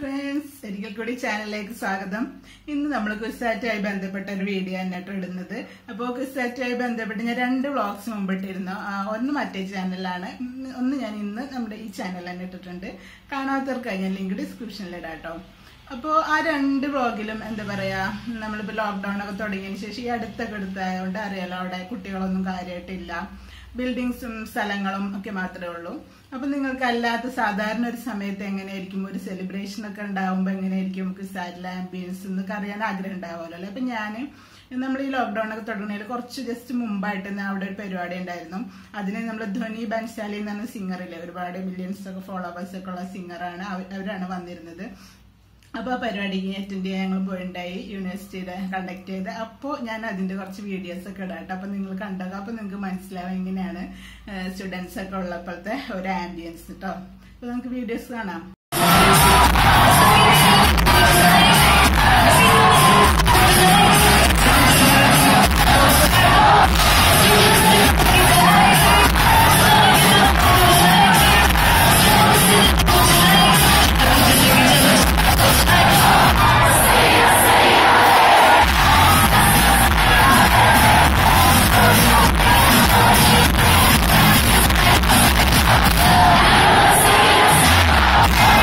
friends ഒരിക്കൽ കൂടി ചാനലിലേക്ക് സ്വാഗതം ഇന്ന് നമ്മൾ ക്വിസാറ്റുമായി ബന്ധപ്പെട്ട ഒരു വീഡിയോ എന്നിട്ട് ഇടുന്നത് അപ്പോൾ ക്വിസാറ്റുമായി ബന്ധപ്പെട്ട് ഞാൻ രണ്ട് വ്ളോഗ്സ് മുമ്പിട്ടിരുന്നു ആ, ഒന്ന് മറ്റേ ചാനലിലാണ് ഉം, ഒന്ന് ഞാൻ ഇന്ന് നമ്മുടെ ഈ ചാനലിൽ തന്നെ ഇട്ടിട്ടുണ്ട് കാണാത്തവർക്ക് ഞാൻ ലിങ്ക് ഡിസ്ക്രിപ്ഷനിൽ ഇടാം കേട്ടോ അപ്പോൾ ആ രണ്ട് വ്ളോഗിലും എന്താ പറയാ നമ്മളിപ്പോൾ ലോക്ക്ഡൗൺ ഒക്കെ തുടങ്ങിയതിന് ശേഷം ഈ അടുത്തൊക്കെ എടുത്തായതുകൊണ്ട് അറിയാലോ അവിടെ കുട്ടികളൊന്നും കാര്യമായിട്ടില്ല ബിൽഡിങ്സും സ്ഥലങ്ങളും ഒക്കെ മാത്രമേ ഉള്ളൂ അപ്പൊ നിങ്ങൾക്ക് അല്ലാത്ത സാധാരണ ഒരു സമയത്ത് എങ്ങനെയായിരിക്കും ഒരു സെലിബ്രേഷൻ ഒക്കെ ഉണ്ടാവുമ്പോൾ എങ്ങനെയായിരിക്കും നമുക്ക് സാറ്റിൽ ആംബിയൻസ് എന്നൊക്കെ അറിയാൻ ആഗ്രഹം ഉണ്ടാവുമല്ലോ അല്ലെ അപ്പൊ ഞാൻ നമ്മൾ ഈ ലോക്ക്ഡൌൺ ഒക്കെ തുടങ്ങുന്നതിൽ കുറച്ച് ജസ്റ്റ് മുമ്പായിട്ട് തന്നെ അവിടെ ഒരു പരിപാടി ഉണ്ടായിരുന്നു അതിന് നമ്മൾ ധ്വനി ബൻശാലി എന്ന് പറഞ്ഞ സിംഗറില്ലേ ഒരുപാട് മില്യൺസ് ഒക്കെ ഫോളോവേഴ്സ് ഒക്കെ ഉള്ള സിംഗറാണ് അവരാണ് വന്നിരുന്നത് അപ്പോൾ ആ പരിപാടിക്ക് അറ്റൻഡ് ചെയ്യാൻ ഞങ്ങൾ പോയിണ്ടായി യൂണിവേഴ്സിറ്റിയിൽ കണ്ടക്ട് ചെയ്ത് അപ്പോൾ ഞാൻ അതിന്റെ കുറച്ച് വീഡിയോസ് ഒക്കെ ഇടാം കേട്ടോ അപ്പോൾ നിങ്ങൾ കണ്ടത് അപ്പോൾ നിങ്ങൾക്ക് മനസ്സിലാവും എങ്ങനെയാണ് സ്റ്റുഡൻസ് ഒക്കെ ഉള്ളപ്പോഴത്തെ ഒരു ആംബിയൻസ് കേട്ടോ അപ്പോൾ നമുക്ക് വീഡിയോസ് കാണാം Say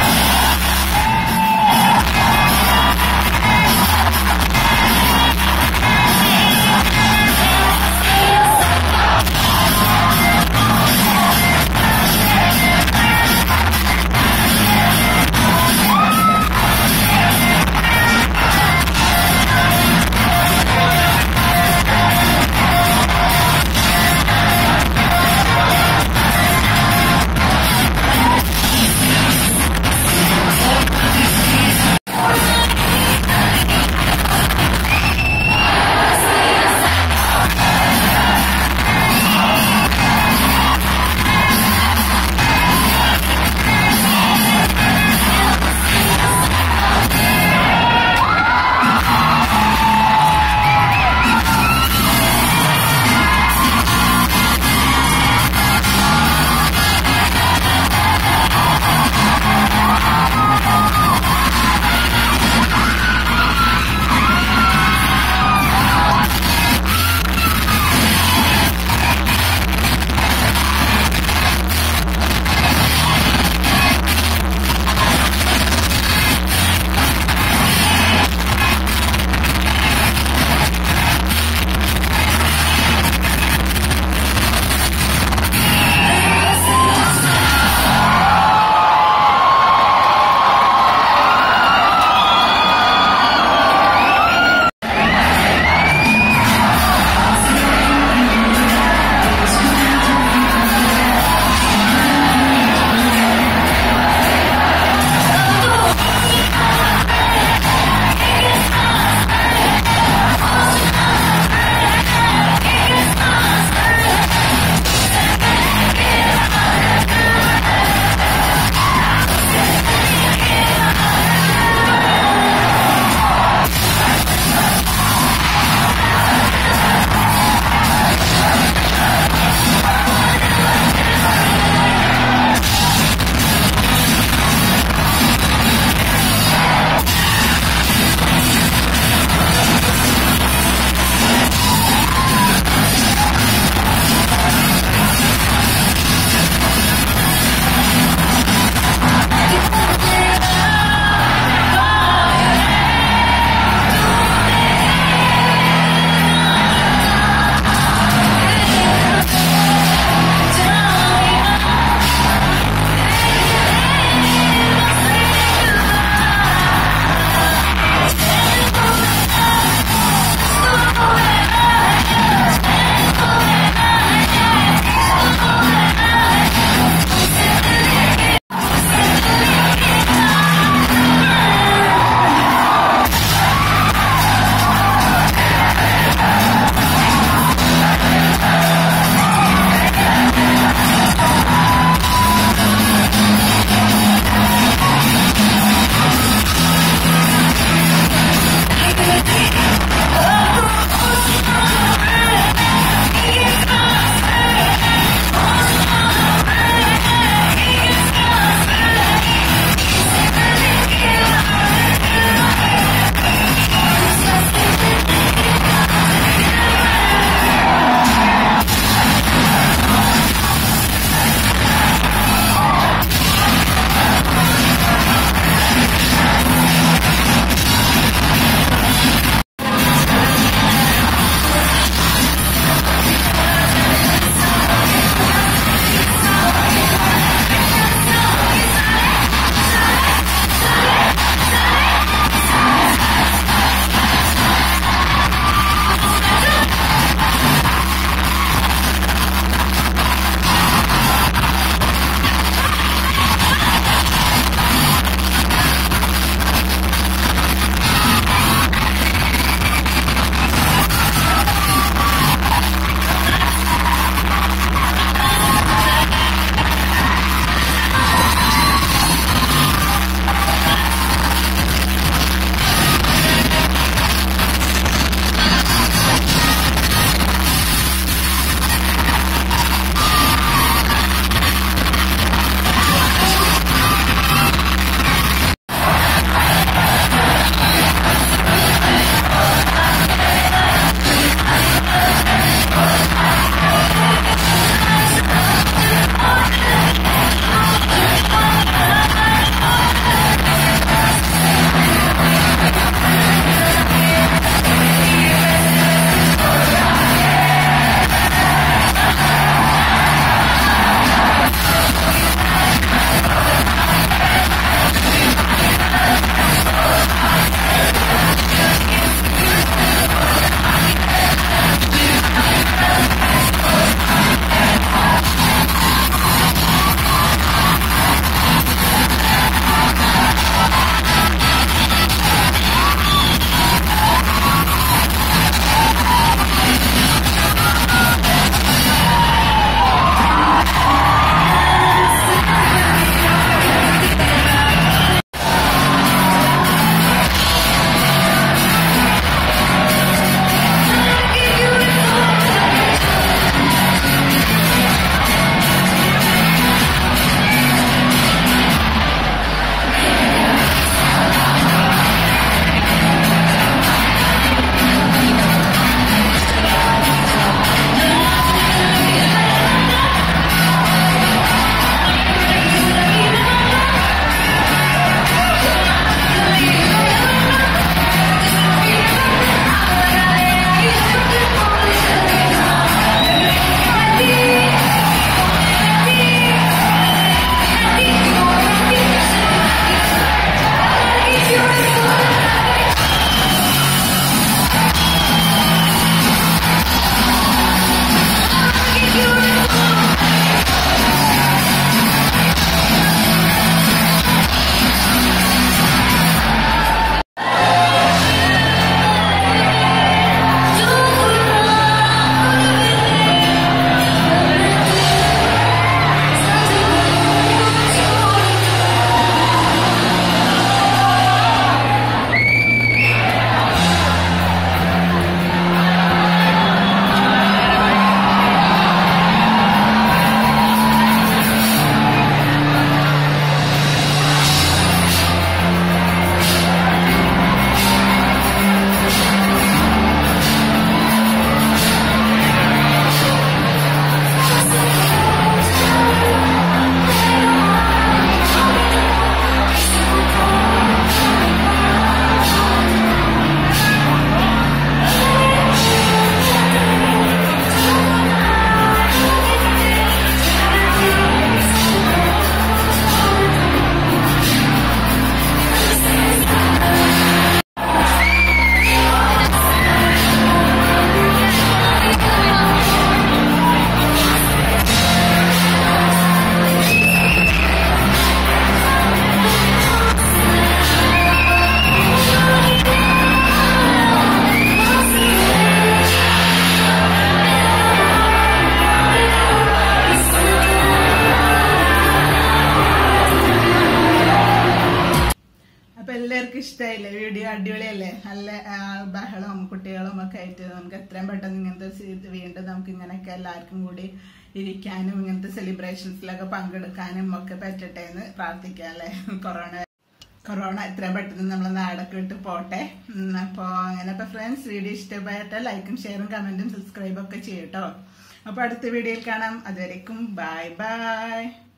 അപ്പൊ എല്ലാവർക്കും ഇഷ്ടമായില്ലേ വീഡിയോ അടിപൊളിയല്ലേ നല്ല ആ, ബഹളവും കുട്ടികളും ഒക്കെ ആയിട്ട് നമുക്ക് എത്രയും പെട്ടെന്ന് ഇങ്ങനത്തെ സി- വീണ്ടും നമുക്ക് ഇങ്ങനെയൊക്കെ എല്ലാവർക്കും കൂടി ഇരിക്കാനും ഇങ്ങനത്തെ സെലിബ്രേഷൻസിലൊക്കെ പങ്കെടുക്കാനും ഒക്കെ പറ്റട്ടെ എന്ന് പ്രാർത്ഥിക്കാം അല്ലേ കൊറോണ കൊറോണ എത്രയും പെട്ടെന്ന് നമ്മളെ നാടൊക്കെ വിട്ട് പോട്ടെ ഉം, അപ്പൊ അങ്ങനെ ഇപ്പൊ ഫ്രണ്ട്സ് വീഡിയോ ഇഷ്ടമായിട്ട് ലൈക്കും ഷെയറും കമന്റും സബ്സ്ക്രൈബും ഒക്കെ ചെയ്യട്ടോ അപ്പൊ അടുത്ത വീഡിയോയിൽ കാണാം അതുവരേക്കും ബൈ ബൈ